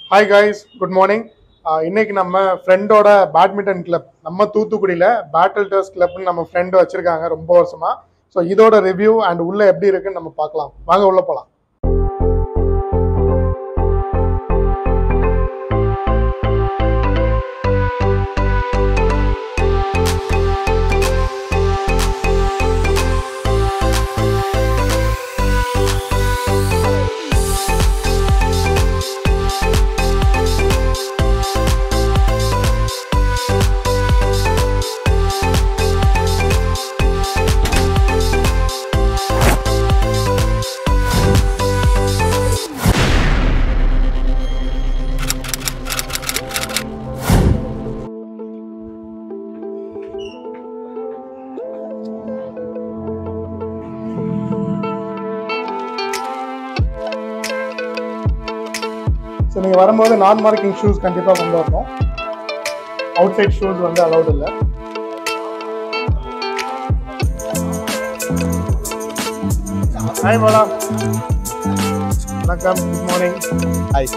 Hi guys good morning இன்னைக்கு நம்ம ஃப்ரெண்டோட பேட்மிண்டன் கிளப் நம்ம தூத்துக்குடியில் பேட்டில் டர்ஸ் கிளப்னு நம்ம ஃப்ரெண்டு வச்சிருக்காங்க ரொம்ப வருஷமா ஸோ இதோட ரிவ்யூ அண்ட் உள்ள எப்படி இருக்குன்னு நம்ம பார்க்கலாம் வாங்க உள்ள போகலாம் ஸோ நீங்கள் வரும்போது நான் மார்க்கிங் ஷூஸ் கண்டிப்பாக கொண்டு வரணும் அவுட் சைட் ஷூஸ் வந்து அலௌட் இல்லை ஹாய் மேடா வணக்கம் குட் மார்னிங் ஹாய்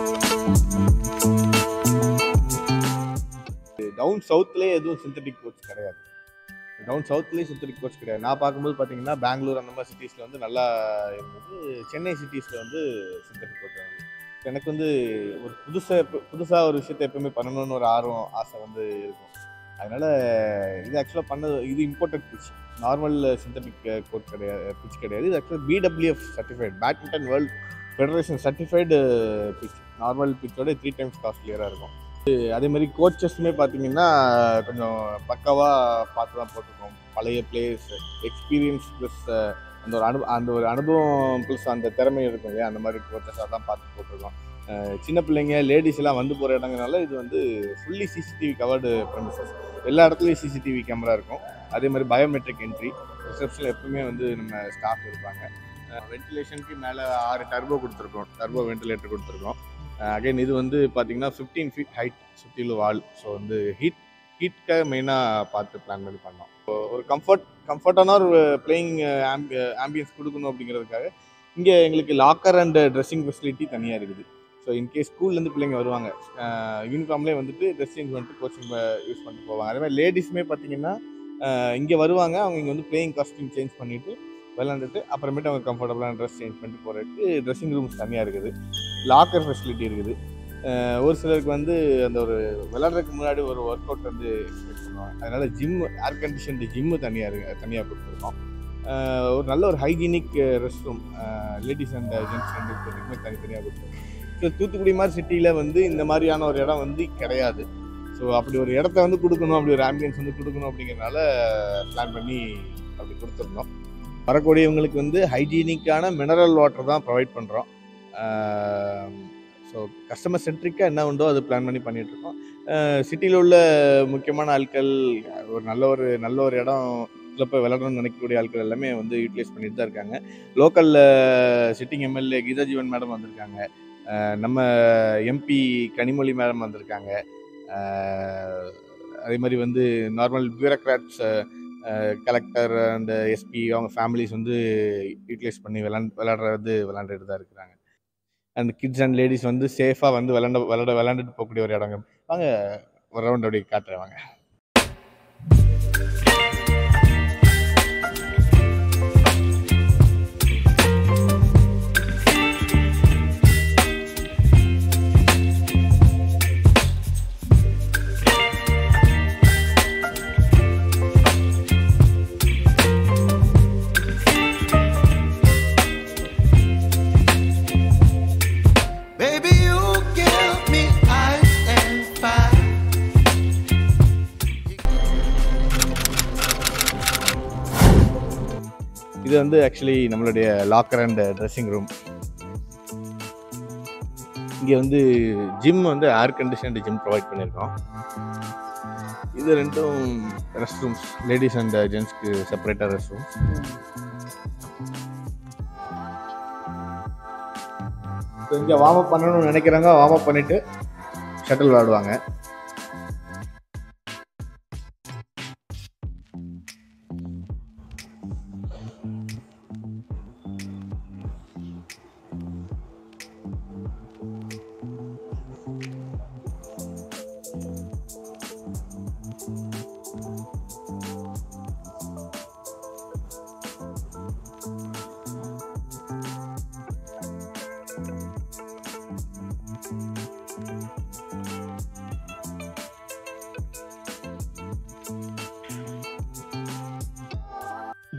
டவுன் சவுத்லேயே எதுவும் சிந்தட்டிக் கோச் கிடையாது டவுன் சவுத்லேயே சிந்தட்டிக் கோச் கிடையாது நான் பார்க்கும்போது பார்த்தீங்கன்னா பெங்களூர் அந்த மாதிரி சிட்டிஸில் வந்து நல்லா இருந்தது சென்னை சிட்டிஸில் வந்து சிந்தட்டிக் கோச் வந்து எனக்கு வந்து ஒரு புதுசாக புதுசாக ஒரு விஷயத்தை எப்பவுமே பண்ணணும்னு ஒரு ஆர்வம் ஆசை வந்து இருக்கும் அதனால் இது ஆக்சுவலாக பண்ணது இது இம்போர்ட்டட் பிச் நார்மல் சிந்தட்டிக் கோச் கிடையாது பிச் கிடையாது இது ஆக்சுவலாக BWF certified badminton world federation certified pitch normal பிச்சோட த்ரீ டைம்ஸ் காஸ்ட்லியராக இருக்கும் அதே மாதிரி கோச்சஸுமே பார்த்தீங்கன்னா கொஞ்சம் பக்காவாக பார்த்து தான் போட்டிருக்கோம் பழைய பிளேயர்ஸ் எக்ஸ்பீரியன்ஸ் ப்ளஸ் அந்த ஒரு அனு அந்த ஒரு அனுபவம் ப்ளஸ் அந்த திறமை இருக்கும் இல்லையா அந்த மாதிரி கோச்சஸாக தான் பார்த்து போட்டிருக்கோம் அஹ் சின்ன பிள்ளைங்க லேடிஸ் எல்லாம் வந்து போகிற இடங்கனால இது வந்து ஃபுல்லி சிசிடிவி கவர்டு ப்ரெமிசஸ் எல்லா இடத்துலையும் சிசிடிவி கேமரா இருக்கும் அதே மாதிரி பயோமெட்ரிக் என்ட்ரி ரிசப்ஷனில் எப்பவுமே வந்து நம்ம ஸ்டாஃப் இருப்பாங்க வென்டிலேஷனுக்கு மேலே ஆறு டர்போ கொடுத்துருக்கோம் டர்போ வென்டிலேட்டர் கொடுத்துருக்கோம் அகைன் இது வந்து பார்த்தீங்கன்னா ஃபிஃப்டீன் ஃபீட் ஹைட் சுற்றிலும் வால் ஸோ வந்து ஹீட் ஹீட்காக மெயினாக பார்த்து பிளான் பண்ணி பண்ணோம் ஒரு கம்ஃபர்ட் கம்ஃபர்டான ஒரு பிளேயிங் ஆம்பியன்ஸ் கொடுக்கணும் அப்படிங்கிறதுக்காக இங்கே எங்களுக்கு லாக்கர் அண்ட் ட்ரெஸ்ஸிங் ஃபெசிலிட்டி தனியாக இருக்குது ஸோ இன்கேஸ் ஸ்கூல்லேருந்து பிள்ளைங்க வருவாங்க யூனிஃபார்ம்லேயே வந்துட்டு ட்ரெஸ் சேஞ்ச் பண்ணிட்டு கோச்சிங் யூஸ் பண்ணிட்டு போவாங்க அதே மாதிரி லேடிஸுமே பார்த்தீங்கன்னா இங்கே வருவாங்க அவங்க இங்கே வந்து பிளேயிங் காஸ்டியூம் சேஞ்ச் பண்ணிவிட்டு விளாண்டுட்டு அப்புறமேட்டு அவங்க கம்ஃபர்டபுளான ட்ரெஸ் சேஞ்ச் பண்ணிட்டு போகிறதுக்கு ட்ரெஸ்ஸிங் ரூம்ஸ் தனியாக இருக்குது லாக்கர் ஃபெசிலிட்டி இருக்குது அஹ் ஒரு சிலருக்கு வந்து அந்த ஒரு விளாட்றதுக்கு முன்னாடி ஒரு ஒர்க் அவுட் வந்து எக்ஸ்பெக்ட் பண்ணுவாங்க அதனால் ஜிம் ஏர் கண்டிஷன்டு ஜிம்மு தனியாக இருக்கு தனியாக கொடுத்துருக்கோம் அஹ் ஒரு நல்ல ஒரு hygienic rest room ladies and gents ரெண்டு பேருக்குமே தனித்தனியாக கொடுத்துருக்கோம் ஸோ தூத்துக்குடி மாதிரி சிட்டியில் வந்து இந்த மாதிரியான ஒரு இடம் வந்து கிடையாது ஸோ அப்படி ஒரு இடத்த வந்து கொடுக்கணும் அப்படி ஒரு ஆம்பியன்ஸ் வந்து கொடுக்கணும் அப்படிங்கிறனால பிளான் பண்ணி அப்படி கொடுத்துருந்தோம் வரக்கூடியவங்களுக்கு வந்து ஹைஜீனிக்கான மினரல் வாட்டர் தான் ப்ரொவைட் பண்ணுறோம் ஸோ கஸ்டமர் சென்ட்ரிக்காக என்ன உண்டோ அது பிளான் பண்ணி பண்ணிகிட்ருக்கோம் சிட்டியில் உள்ள முக்கியமான ஆட்கள் ஒரு நல்ல ஒரு நல்ல ஒரு இடம் இதில் போய் விளையாடணும்னு நினைக்கக்கூடிய ஆட்கள் எல்லாமே வந்து யூட்டிலைஸ் பண்ணிட்டு தான் இருக்காங்க லோக்கலில் sitting MLA Geetha Jeevan madam வந்திருக்காங்க அஹ் நம்ம எம்பி கனிமொழி மேடம் வந்திருக்காங்க அஹ் அதே மாதிரி வந்து normal bureaucrats collector and SP அவங்க ஃபேமிலிஸ் வந்து யூட்டிலைஸ் பண்ணி விளாண்ட் விளாட்றது விளாண்டுட்டு தான் இருக்கிறாங்க அண்ட் கிட்ஸ் அண்ட் லேடிஸ் வந்து சேஃபாக வந்து விளாண்ட விளாட விளாண்டுட்டு போகக்கூடிய ஒரு இடங்க வாங்க ஒரு ரவுண்ட் அப்படி காட்டுறேன் வாங்க Baby, you give me ice and fire. இது வந்து ஆக்சுவலி நம்மளுடைய லாக்கர் அண்ட் ட்ரெஸ்ஸிங் ரூம் இங்கே வந்து ஜிம் வந்து ஏர் கண்டிஷன்டு ஜிம் ப்ரொவைட் பண்ணியிருக்கோம் இது ரெண்டும் ரெஸ்ட் ரூம்ஸ் லேடிஸ் அண்ட் ஜென்ஸ்க்கு செப்பரேட்டாக ரெஸ்ட் ரூம்ஸ் ஸோ இங்கே வார்ம் அப் பண்ணணும்னு நினைக்கிறாங்க வார்ம் அப் பண்ணிவிட்டு ஷட்டில் விளாடுவாங்க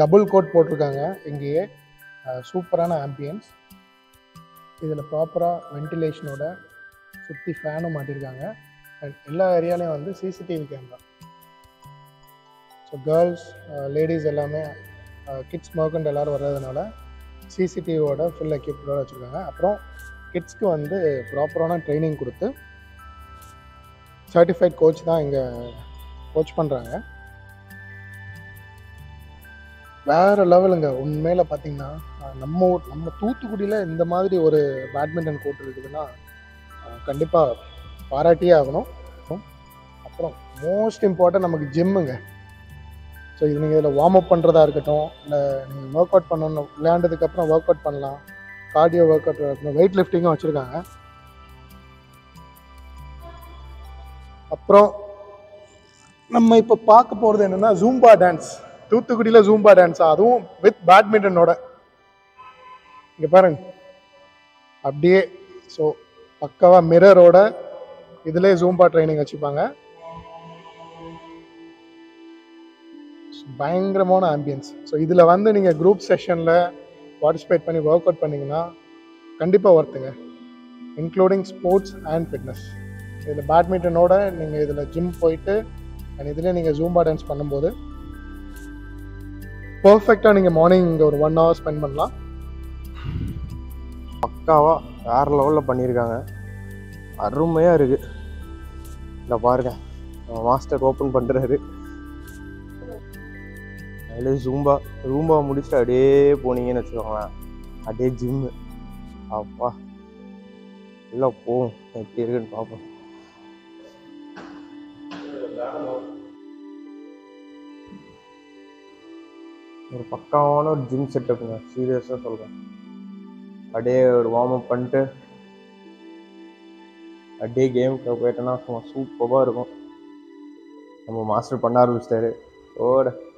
டபுள் கோட் போட்டிருக்காங்க இங்கேயே சூப்பரான ஆம்பியன்ஸ் இதில் ப்ராப்பராக வென்டிலேஷனோட சுற்றி ஃபேனும் மாட்டியிருக்காங்க அண்ட் எல்லா ஏரியாலையும் வந்து CCTV camera so girls ladies எல்லாமே கிட்ஸ் மர்க்கண்ட் எல்லோரும் வர்றதுனால சிசிடிவியோட ஃபுல் எக்யூப்டோட வச்சுருக்காங்க அப்புறம் கிட்ஸ்க்கு வந்து ப்ராப்பரான ட்ரைனிங் கொடுத்து சர்டிஃபைட் கோச் தான் இங்கே கோச் பண்ணுறாங்க வேறு லெவலுங்க உண்மையில் பார்த்தீங்கன்னா அஹ் நம்ம ஊர் நம்ம தூத்துக்குடியில் இந்த மாதிரி ஒரு பேட்மிண்டன் கோர்ட் இருக்குதுன்னா கண்டிப்பாக பாராட்டியே ஆகணும் அப்புறம் மோஸ்ட் இம்பார்ட்டன்ட் நமக்கு ஜிம்முங்க ஸோ இது நீங்கள் இதில் வார்ம் அப் பண்ணுறதா இருக்கட்டும் இல்லை நீங்கள் ஒர்க் அவுட் பண்ணணும் விளையாண்டதுக்கப்புறம் ஒர்க் அவுட் பண்ணலாம் கார்டியோ ஒர்க் அவுட் இருக்கணும் வெயிட் லிஃப்டிங்கும் வச்சுருக்காங்க அப்புறம் நம்ம இப்போ பார்க்க போகிறது என்னென்னா ஜூம்பா டான்ஸ் தூத்துக்குடியில் ஜூம்பா டான்ஸ் அதுவும் வித் பேட்மிண்டனோட இங்கே பாருங்க அப்படியே ஸோ பக்காவாக மிரரோட இதிலே ஜூம்பா ட்ரைனிங் வச்சுப்பாங்க பயங்கரமான ஆம்பியன்ஸ் ஸோ இதில் வந்து நீங்கள் குரூப் செஷனில் பார்ட்டிசிபேட் பண்ணி ஒர்க் அவுட் பண்ணிங்கன்னா கண்டிப்பாக ஒர்த்துங்க இன்க்ளூடிங் ஸ்போர்ட்ஸ் அண்ட் ஃபிட்னஸ் இதில் பேட்மிண்டனோட நீங்கள் இதில் ஜிம் போயிட்டு அண்ட் இதில் நீங்கள் ஜூம்பா டான்ஸ் பண்ணும்போது பர்ஃபெக்டாக நீங்கள் மார்னிங் இங்கே ஒரு ஒன் ஹவர் ஸ்பெண்ட் பண்ணலாம் பக்காவாக வேறு லெவலில் பண்ணியிருக்காங்க அருமையாக இருக்குது இந்த பாருங்க மாஸ்டர் ஓப்பன் பண்ணுறாரு அதிலே ஜூம்பா ஜூம்பா முடிச்சுட்டு அப்படியே போனீங்கன்னு வச்சுக்கோங்களேன் அப்படியே ஜிம்மு அப்பா எல்லாம் போகும் எப்படி இருக்குன்னு பார்ப்போம் ஒரு பக்காவான ஒரு ஜிம் செட்டப்புங்க சீரியஸாக சொல்கிறேன் அப்படியே ஒரு வார்ம் அப் பண்ணிட்டு அப்படியே கேமுக்கு போயிட்டோன்னா சும்மா சூப்பராக இருக்கும் நம்ம மாஸ்டர் பண்ண ஆரம்பிச்சிட்டாரு ஓட